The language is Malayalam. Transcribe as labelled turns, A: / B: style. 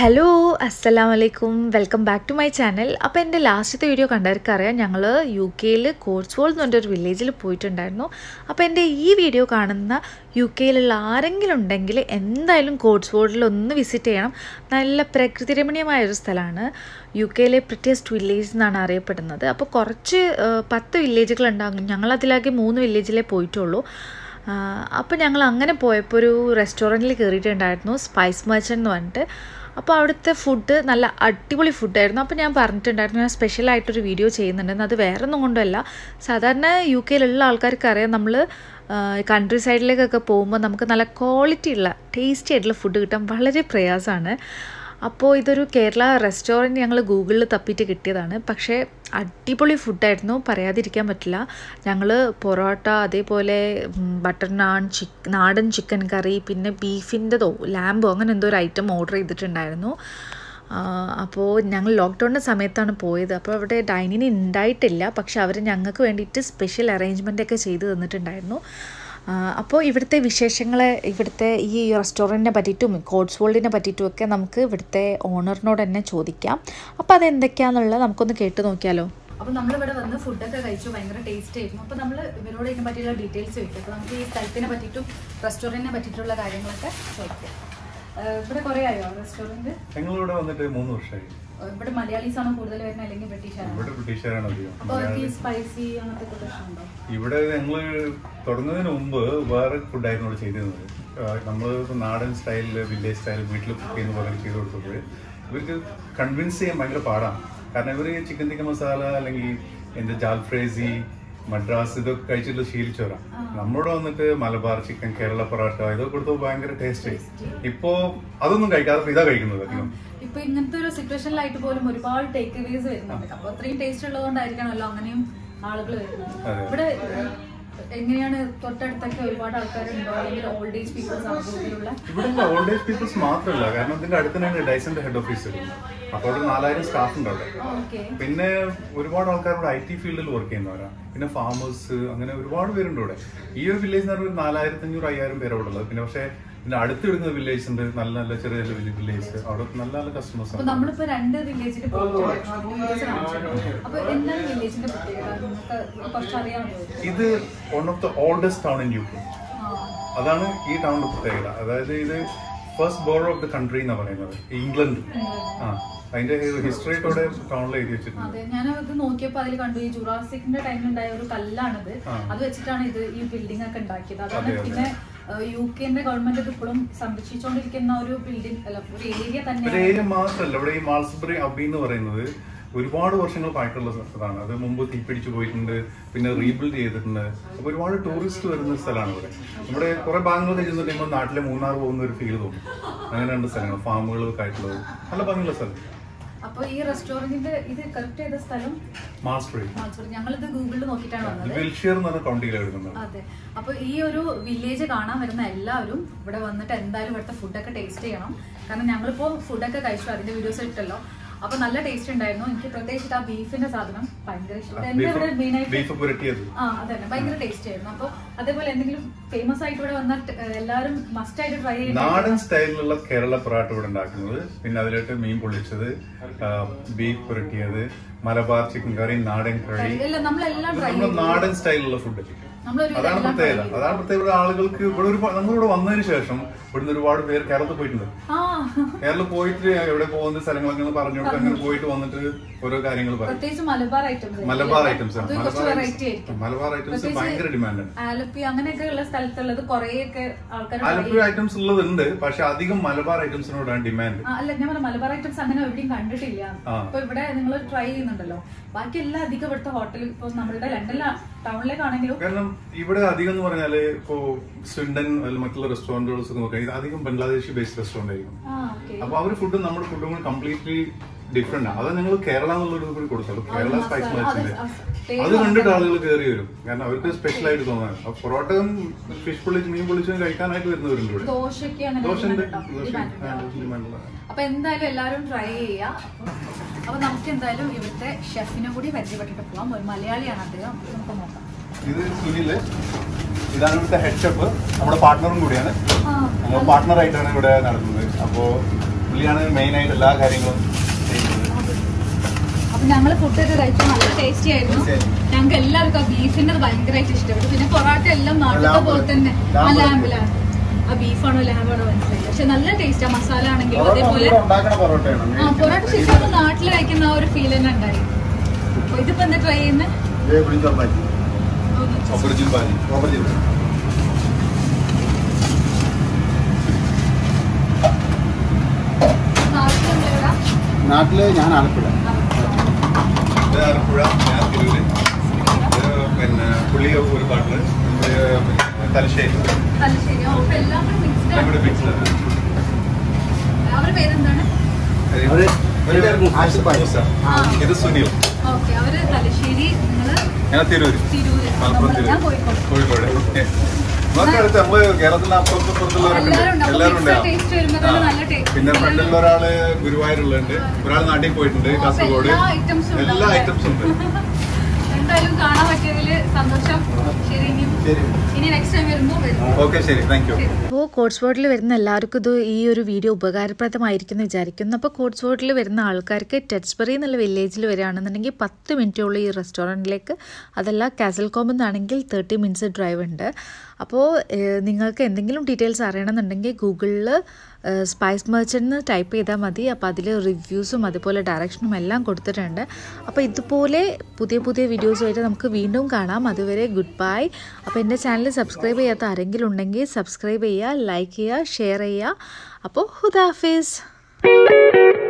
A: ഹലോ അസ്സലാം വലൈക്കും welcome back to my channel അപ്പോൾ എൻ്റെ ലാസ്റ്റത്തെ വീഡിയോ കണ്ടവർക്ക് അറിയാം ഞങ്ങൾ യു കെയിൽ കോട്സ്വോൾ എന്ന് പറഞ്ഞൊരു വില്ലേജിൽ പോയിട്ടുണ്ടായിരുന്നു അപ്പോൾ എൻ്റെ ഈ വീഡിയോ കാണുന്ന യു കെയിലുള്ള ആരെങ്കിലും ഉണ്ടെങ്കിൽ എന്തായാലും കോട്സ്വോൾഡിൽ ഒന്ന് വിസിറ്റ് ചെയ്യണം നല്ല പ്രകൃതി രമണീയമായ ഒരു സ്ഥലമാണ് യു കെയിലെ പ്രിറ്റിയസ്റ്റ് വില്ലേജ് എന്നാണ് അറിയപ്പെടുന്നത് അപ്പോൾ കുറച്ച് ആ, പത്ത് വില്ലേജുകളുണ്ടാകും ഞങ്ങളതിലാകെ മൂന്ന് വില്ലേജിലേ പോയിട്ടുള്ളൂ അപ്പോൾ ഞങ്ങൾ അങ്ങനെ പോയപ്പോൾ ഒരു റെസ്റ്റോറൻറ്റിൽ കയറിയിട്ടുണ്ടായിരുന്നു സ്പൈസ് മർച്ചൻ്റ് എന്ന് പറഞ്ഞിട്ട് അപ്പോൾ അവിടുത്തെ ഫുഡ് നല്ല അടിപൊളി ഫുഡായിരുന്നു അപ്പോൾ ഞാൻ പറഞ്ഞിട്ടുണ്ടായിരുന്നു ഞാൻ സ്പെഷ്യലായിട്ടൊരു വീഡിയോ ചെയ്യുന്നുണ്ടെന്ന് അത് വേറെ ഒന്നും കൊണ്ടല്ല സാധാരണ യു കെയിലുള്ള ആൾക്കാർക്ക് അറിയാം നമ്മൾ കൺട്രി സൈഡിലേക്കൊക്കെ പോകുമ്പോൾ നമുക്ക് നല്ല ക്വാളിറ്റി ഉള്ള ടേസ്റ്റി ആയിട്ടുള്ള ഫുഡ് കിട്ടാൻ വളരെ പ്രയാസമാണ് അപ്പോൾ ഇതൊരു കേരള റെസ്റ്റോറൻറ്റ് ഞങ്ങൾ ഗൂഗിളിൽ തപ്പിയിട്ട് കിട്ടിയതാണ് പക്ഷേ അടിപൊളി ഫുഡായിരുന്നു പറയാതിരിക്കാൻ പറ്റില്ല ഞങ്ങൾ പൊറോട്ട അതേപോലെ ബട്ടർ നാൻ ചിക്ക് നാടൻ ചിക്കൻ കറി പിന്നെ ബീഫിൻ്റെതോ ലാമ്പോ അങ്ങനെ എന്തോ ഒരു ഐറ്റം ഓർഡർ ചെയ്തിട്ടുണ്ടായിരുന്നു ആ, അപ്പോൾ ഞങ്ങൾ ലോക്ക്ഡൗണിൻ്റെ സമയത്താണ് പോയത് അപ്പോൾ അവിടെ ഡൈനിങ് ഉണ്ടായിട്ടില്ല പക്ഷെ അവർ ഞങ്ങൾക്ക് വേണ്ടിയിട്ട് സ്പെഷ്യൽ അറേഞ്ച്മെൻ്റ് ഒക്കെ ചെയ്ത് തന്നിട്ടുണ്ടായിരുന്നു ആ, അപ്പോൾ ഇവിടുത്തെ വിശേഷങ്ങളെ ഇവിടുത്തെ ഈ റെസ്റ്റോറൻറ്റിനെ പറ്റിയിട്ടും കോട്സ് വേൾഡിനെ പറ്റിയിട്ടും ഒക്കെ നമുക്ക് ഇവിടുത്തെ ഓണറിനോട് തന്നെ ചോദിക്കാം അപ്പോൾ അതെന്തൊക്കെയാണെന്നുള്ളത് നമുക്കൊന്ന് കേട്ട് നോക്കിയാലോ
B: അപ്പോൾ നമ്മളിവിടെ വന്ന് ഫുഡൊക്കെ കഴിച്ചു ഭയങ്കര ടേസ്റ്റ് ആയിരുന്നു അപ്പോൾ നമ്മൾ ഇവരോട് ഇതിനെ പറ്റിയുള്ള ഡീറ്റെയിൽസ് ചോദിക്കും അപ്പോൾ നമുക്ക് ഈ സ്ഥലത്തിനെ പറ്റിയിട്ടും റെസ്റ്റോറൻറ്റിനെ പറ്റിയിട്ടുള്ള കാര്യങ്ങളൊക്കെ ചോദിക്കാം ഏഹ് ഇവിടെ കുറേ ആയോ റെസ്റ്റോറൻറ്റ്
C: ഞങ്ങളിവിടെ വന്നിട്ട് മൂന്ന് വർഷമായി
B: ഇവിടെ മലയാളീസ് ആണോ കൂടുതൽ വരുന്നത് അല്ലെങ്കിൽ ബ്രിട്ടീഷാണോ
C: ഇവിടെ ബ്രിട്ടീഷുകാരാണ് അധികം
B: അപ്പോൾ അവർക്ക് ഈ സ്പൈസി അങ്ങനത്തെ ഒക്കെ പ്രശ്നമുണ്ടോ
C: ഇവിടെ ഞങ്ങള് തുടങ്ങുന്നതിന് മുമ്പ് വേറെ ഫുഡായിരുന്നു ഇവിടെ ചെയ്തിരുന്നത് നമ്മൾ നാടൻ സ്റ്റൈലിൽ വില്ലേജ് സ്റ്റൈൽ വീട്ടിൽ കുക്ക് ചെയ്യുന്ന പോലെ ചെയ്ത് കൊടുത്തപ്പോൾ ഇവർക്ക് കൺവിൻസ് ചെയ്യാൻ ഭയങ്കര പാടാണ് കാരണം ഇവർ ചിക്കൻ ടിക്ക മസാല അല്ലെങ്കിൽ എൻ്റെ ജാൽഫ്രേസി മദ്രാസ് ഇതൊക്കെ കഴിച്ചിട്ട് ശീലിച്ചവരാ നമ്മളോട് വന്നിട്ട് മലബാർ ചിക്കൻ കേരള പൊറോട്ട ഇതൊക്കെ കൊടുത്തപ്പോൾ ഭയങ്കര ടേസ്റ്റ് ഇപ്പോ അതൊന്നും കഴിക്കാതെ ഇപ്പൊ ഇതാ കഴിക്കുന്നത് അധികം
B: ഇപ്പൊ ഇങ്ങനത്തെ ഒരു സിറ്റുവേഷനിലായിട്ട് പോലും ഒരുപാട് ടേക്ക് അവേസ് വരുന്നുണ്ട് അപ്പോൾ അത്രയും ടേസ്റ്റ് ഉള്ളതുകൊണ്ടായിരിക്കണമല്ലോ അങ്ങനെയും ആളുകൾ വരുന്നത്
C: അതെ.
B: ഇവിടെ ഏഹ്, എങ്ങനെയാണ് തൊട്ടടുത്തൊക്കെ ഒരുപാട് ആൾക്കാരുണ്ടോ അല്ലെങ്കിൽ ഓൾഡ് ഏജ് പീപ്പിൾസ് ആണ് കൂടുതലുള്ള
C: ഇവിടെ ഓൾഡ് ഏജ് പീപ്പിൾസ് മാത്രമല്ല കാരണം ഇതിന്റെ അടുത്ത് തന്നെ ഡൈസന്റെ ഹെഡ് ഓഫീസ് അപ്പോൾ അവിടെ നാലായിരം സ്റ്റാഫ് ഉണ്ട് അവിടെ
B: ഓക്കെ
C: പിന്നെ ഒരുപാട് ആൾക്കാർ ഇവിടെ ഐ ടി ഫീൽഡിൽ വർക്ക് ചെയ്യുന്നവരാ പിന്നെ ഫാമേഴ്സ് അങ്ങനെ ഒരുപാട് പേരുണ്ട് ഇവിടെ ഈ ഒരു വില്ലേജ് എന്ന് പറഞ്ഞാൽ ഒരു നാലായിരത്തി അഞ്ഞൂറ് അയ്യായിരം പേര് അവിടെ ഉള്ളത് പിന്നെ പക്ഷേ ഇതിന്റെ അടുത്ത് വിടുന്ന വില്ലേജ് ഉണ്ട് നല്ല നല്ല ചെറിയ ചെറിയ വില്ലേജ് അവിടെ നല്ല നല്ല കസ്റ്റമേഴ്സ്
B: അപ്പൊ
C: ആണ്
B: നമ്മളിപ്പോ രണ്ട് വില്ലേജിൽ അപ്പൊ എന്താണ് വില്ലേജിന്റെ പ്രത്യേകത നിങ്ങൾക്ക് കുറച്ച് അറിയാൻ പറ്റുമോ
C: ഇത് one of the oldest town in U K അതാണ് ഈ ടൗണിന്റെ പ്രത്യേകത അതായത് ഇത് first border of the country എന്നാ പറയുന്നത് ഇംഗ്ലണ്ട് ആ അതിന്റെ ഹിസ്റ്ററിയോടെ ടൗണിൽ എഴുതി വെച്ചിട്ടുണ്ട്
B: അതെ ഞാൻ ഇത് നോക്കിയപ്പോ അതിൽ കണ്ടു ഈ ജുറാസിക്കിന്റെ ടൈമിലുണ്ടായ ഒരു കല്ലാണത്
C: ആ.
B: അത് വെച്ചിട്ടാണ് ഇത് ഈ ബിൽഡിംഗ് ഒക്കെ ഉണ്ടാക്കിയത് അതാണ്
C: അതെ, അതെ.
B: പിന്നെ യു കെന്റെ ഗവൺമെന്റ് ഇത് ഇപ്പോഴും സംരക്ഷിച്ചുകൊണ്ടിരിക്കുന്ന ഒരു ബിൽഡിംഗ് അല്ല ഒരു ഏരിയ
C: ഒരു
B: തന്നെയാണ്
C: ഏരിയ മാത്രമല്ല ഇവിടെ ഈ മാൾസ്ബറി അബി എന്ന് പറയുന്നത് ഒരുപാട് വർഷങ്ങൾ പഴക്കമുള്ള സ്ഥലമാണ് അത് മുമ്പ് തീപിടിച്ചു പോയിട്ടുണ്ട് പിന്നെ റീബിൽഡ് ചെയ്തിട്ടുണ്ട് അപ്പൊ ഒരുപാട് ടൂറിസ്റ്റ് വരുന്ന സ്ഥലമാണ് ഇവിടെ നമ്മുടെ കുറെ ഭാഗങ്ങളൊക്കെ ചെന്നിട്ടുണ്ടെങ്കിൽ നാട്ടിലെ മൂന്നാർ പോകുന്ന ഒരു ഫീൽ തോന്നും അങ്ങനെ രണ്ട് സ്ഥലങ്ങൾ ഫാമുകളൊക്കെ ആയിട്ടുള്ളത് നല്ല ഭംഗിയുള്ള സ്ഥലം
B: അപ്പൊ ഈ റെസ്റ്റോറന്റിന്റെ ഇത് കറക്റ്റ് ചെയ്ത സ്ഥലം
C: മാൾസ്ബറി
B: ഞങ്ങൾ ഇത് ഗൂഗിളിൽ നോക്കിയിട്ടാണ് വന്നത്
C: വിൽഷിയർ എന്ന് പറഞ്ഞ കൗണ്ടിയിലാണ് എടുക്കുന്നത്
B: അതെ അപ്പൊ ഈ ഒരു വില്ലേജ് കാണാൻ വരുന്ന എല്ലാവരും ഇവിടെ വന്നിട്ട് എന്തായാലും ഇവിടുത്തെ ഫുഡൊക്കെ ടേസ്റ്റ് ചെയ്യണം കാരണം ഞങ്ങളിപ്പോ ഫുഡൊക്കെ കഴിച്ചു അതിന്റെ വീഡിയോസ് ഇട്ടല്ലോ അപ്പൊ നല്ല ടേസ്റ്റ് ഉണ്ടായിരുന്നു എനിക്ക് പ്രത്യേകിച്ചിട്ട് ആ ബീഫിന്റെ സാധനം ഭയങ്കര ഇഷ്ടം എന്റെ ഇവിടെ മെയിൻ ആയിട്ട്
C: ബീഫ് പുരട്ടിയത്
B: ആ അതെ ഭയങ്കര ടേസ്റ്റ് ആയിരുന്നു അപ്പൊ അതേപോലെ എന്തെങ്കിലും ഫേമസ് ആയിട്ട് ഇവിടെ വന്നാൽ എല്ലാവരും മസ്റ്റ് ആയിട്ട് ട്രൈ ചെയ്യണം
C: നാടൻ സ്റ്റൈലിലുള്ള കേരള പൊറാട്ട ഇവിടെ ഉണ്ടാക്കുന്നത് പിന്നെ അതിലോട്ട് മീൻ പൊള്ളിച്ചത് ബീഫ് പുരട്ടിയത് മലബാർ ചിക്കൻ കറി നാടൻ കറി
B: ഇല്ല നമ്മളെല്ലാം ട്രൈ
C: നമ്മുടെ നാടൻ സ്റ്റൈലിലുള്ള ഫുഡ്
B: നമ്മളൊരു
C: അതാണ് പ്രത്യേകത അതാണ് പ്രത്യേകത ഇവിടെ ആളുകൾക്ക് ഇവിടെ ഒരു നമ്മളിവിടെ വന്നതിന് ശേഷം ഇവിടുന്ന് ഒരുപാട് പേര് കേരളത്തിൽ പോയിട്ടുണ്ട്
B: ആ
C: കേരളത്തിൽ പോയിട്ട് എവിടെ പോകുന്ന സ്ഥലങ്ങളൊക്കെ ഒന്ന് പറഞ്ഞു കൊടുത്ത് അങ്ങനെ പോയിട്ട് വന്നിട്ട് ഓരോ കാര്യങ്ങൾ പറയും
B: പ്രത്യേകിച്ച് മലബാർ ഐറ്റംസ്
C: മലബാർ ഐറ്റംസ്
B: അത് കുറച്ച് വെറൈറ്റി ആയിരിക്കും
C: മലബാർ ഐറ്റംസ് ഭയങ്കര ഡിമാൻഡാണ്
B: ആലപ്പി അങ്ങനെയൊക്കെ ഉള്ള സ്ഥലത്തുള്ളത് കുറേയൊക്കെ ആൾക്കാർ
C: ആലപ്പുഴ ഐറ്റംസ് ഉള്ളതുണ്ട് പക്ഷെ അധികം മലബാർ ഐറ്റംസിനോടാണ് ഡിമാൻഡ്
B: ആ, അല്ല ഞാൻ പറഞ്ഞ മലബാർ ഐറ്റംസ് അങ്ങനെ എവിടെയും കണ്ടിട്ടില്ല
C: ആ.
B: അപ്പൊ ഇവിടെ നിങ്ങൾ ട്രൈ ചെയ്യുന്നുണ്ടല്ലോ ബാക്കി എല്ലാ അധികം ഇവിടുത്തെ ഹോട്ടൽ ഇപ്പൊ നമ്മളുടെ ലണ്ടനിലെ ടൗണിലേക്കാണെങ്കിലും
C: കാരണം ഇവിടെ അധികം എന്ന് പറഞ്ഞാല് ഇപ്പോ സ്വിൻഡൻ അല്ലെങ്കിൽ മറ്റുള്ള റെസ്റ്റോറന്റുകൾസ് ഒക്കെ നോക്കിയാൽ ഇത് അധികം ബംഗ്ലാദേശി ബേസ്ഡ് റെസ്റ്റോറന്റ് ആയിരിക്കും
B: ആ ഓക്കെ
C: അപ്പൊ അവര് ഫുഡും നമ്മുടെ ഫുഡും കൂടി കംപ്ലീറ്റ്ലി ഡിഫറെന്റ് ആണ് അത് നിങ്ങൾ കേരള എന്നുള്ളൊരു കൂടി കൊടുത്തോളൂ കേരള സ്പൈസ് മത്സ്യത്തിന്റെ അത് കണ്ടിട്ട് ആളുകൾ കയറി വരും കാരണം അവർക്ക് സ്പെഷ്യൽ ആയിട്ട് തോന്നാൻ അപ്പൊ പൊറോട്ടയും ഫിഷ് പൊള്ളിച്ച് മീൻ പൊള്ളിച്ചും കഴിക്കാനായിട്ട് വരുന്നവരുണ്ട് ഇവിടെ
B: ദോശയ്ക്ക് അങ്ങനെ
C: ദോശയുണ്ട്
B: demand ഉണ്ടോ?
C: ദോശ
B: Demand ഉണ്ടോ?
C: ഡിമാൻഡുള്ള
B: അപ്പൊ എന്തായാലും എല്ലാവരും ട്രൈ ചെയ്യാം അപ്പൊ നമുക്ക് എന്തായാലും ഇവിടുത്തെ ഷെഫിനെ കൂടി പരിചയപ്പെട്ടിട്ട് പോവാം ഒരു മലയാളിയാണ് അദ്ദേഹം നമുക്ക് നോക്കാം
C: ഇത് സുനില് ഇതാണ് ഇവിടുത്തെ ഹെഡ് ഷെഫ് നമ്മുടെ പാർട്ട്ണറും കൂടിയാണ്
B: ആ
C: നമ്മൾ പാർട്ട്ണറായിട്ടാണ് ഇവിടെ നടത്തുന്നത് അപ്പോ പുള്ളിയാണ് മെയിൻ ആയിട്ട് എല്ലാ കാര്യങ്ങളും ചെയ്യുന്നത്
B: അപ്പൊ ഞങ്ങള് ഫുഡൊക്കെ കഴിച്ചു നല്ല ടേസ്റ്റി ആയിരുന്നു ഞങ്ങൾക്ക് എല്ലാവർക്കും ആ ബീഫിന്റെ ഭയങ്കരമായിട്ട് ഇഷ്ടപ്പെട്ടു പിന്നെ പൊറാട്ട എല്ലാം നാട്ടിലത്തെ പോലെ തന്നെ ആ ലാമ്പിലാണ് ആ ബീഫാണോ ലാമ്പാണോ മനസ്സിലായി പക്ഷെ നല്ല ടേസ്റ്റ് ആ മസാല ആണെങ്കിലും അതേപോലെ
C: ഉണ്ടാക്കണ പൊറോട്ടയാണ്
B: ആ പൊറാട്ട ശരിക്കും നമ്മൾ നാട്ടിൽ കഴിക്കുന്ന ആ ഒരു ഫീൽ തന്നെ ഉണ്ടായി അപ്പൊ ഇതിപ്പോ എന്താ ട്രൈ ചെയ്യുന്നത്
C: ഒപ്പർജിൻ ഭാജി
D: നാട്ടില് ഞാൻ ആലപ്പുഴ
C: ഇത് ആലപ്പുഴ ഞാൻ തിരൂര് ഇത് പിന്നെ പുള്ളി ഒരു പാർട്ട്ണർ തലശ്ശേരി
B: തലശ്ശേരി ആ, അപ്പൊ എല്ലാം കൂടെ mixed ആണ്.
C: ഇവിടെ മിക്സ്
B: അവരുടെ പേരെന്താണ്
D: ആഷിഫ് ഭായ്.
C: ഇത് സുനിൽ
B: ഓക്കെ അവര് തലശ്ശേരി നിങ്ങള്
C: ഞാൻ തിരൂര്
B: തിരൂര്
C: മലപ്പുറം
B: നമ്മള് ഞാൻ
C: തിരൂര്
B: കോഴിക്കോട്
C: കോഴിക്കോട് നമുക്ക് അടുത്ത് നമ്മള് കേരളത്തിന്റെ അപ്പുറത്തും ഇപ്പുറത്തുള്ളവരൊക്കെ
B: എല്ലാവരും
C: ഉണ്ട്
B: ഉണ്ട്.
C: എല്ലാവരും ഉണ്ട്
B: അപ്പൊ mixed taste വരുമ്പോ തന്നെ
C: ആ.
B: നല്ല taste.
C: പിന്നെ ഫ്രണ്ടിലുള്ള ഒരാള് ഗുരുവായൂരുള്ളുണ്ട് ഒരാൾ നാട്ടിൽ പോയിട്ടുണ്ട്
B: ഓ, അപ്പൊ
C: കാസർഗോഡ്
B: എല്ലാ items ഉം
C: എല്ലാ
B: ഉണ്ടാവും
C: ഐറ്റംസും ഉണ്ട്
B: എന്തായാലും കാണാൻ പറ്റിയതില് സന്തോഷം ശരി ഇനി
D: ശരി
B: ഇനി നെക്സ്റ്റ് ടൈം വരുമ്പോ വരും
C: ഓക്കെ ശരി താങ്ക് യു
B: ശരി
A: അപ്പോൾ കോട്സ്വോർഡിൽ വരുന്ന എല്ലാവർക്കും ഇത് ഈ ഒരു വീഡിയോ ഉപകാരപ്രദമായിരിക്കും എന്ന് വിചാരിക്കുന്നു അപ്പോൾ കോട്സ്വോർഡിൽ വരുന്ന ആൾക്കാർക്ക് ടെറ്റ്സ്ബറി എന്നുള്ള വില്ലേജിൽ വരികയാണെന്നുണ്ടെങ്കിൽ പത്ത് മിനിറ്റുള്ള ഈ റെസ്റ്റോറൻറ്റിലേക്ക് അതല്ല കാസൽകോം എന്നാണെങ്കിൽ തേർട്ടി മിനിറ്റ്സ് ഡ്രൈവ് ഉണ്ട് അപ്പോൾ ഏഹ്, നിങ്ങൾക്ക് എന്തെങ്കിലും ഡീറ്റെയിൽസ് അറിയണമെന്നുണ്ടെങ്കിൽ ഗൂഗിളിൽ സ്പൈസ് മെർച്ചൻ്റ് എന്ന് ടൈപ്പ് ചെയ്താൽ മതി അപ്പോൾ അതിൽ റിവ്യൂസും അതുപോലെ ഡയറക്ഷനും എല്ലാം കൊടുത്തിട്ടുണ്ട് അപ്പോൾ ഇതുപോലെ പുതിയ പുതിയ വീഡിയോസുമായിട്ട് നമുക്ക് വീണ്ടും കാണാം അതുവരെ ഗുഡ് ബൈ അപ്പോൾ എൻ്റെ ചാനൽ സബ്സ്ക്രൈബ് ചെയ്യാത്ത ആരെങ്കിലും ഉണ്ടെങ്കിൽ സബ്സ്ക്രൈബ് ചെയ്യുക ലൈക്ക് ചെയ്യുക ഷെയർ ചെയ്യുക അപ്പോൾ ഹുദാഫിസ്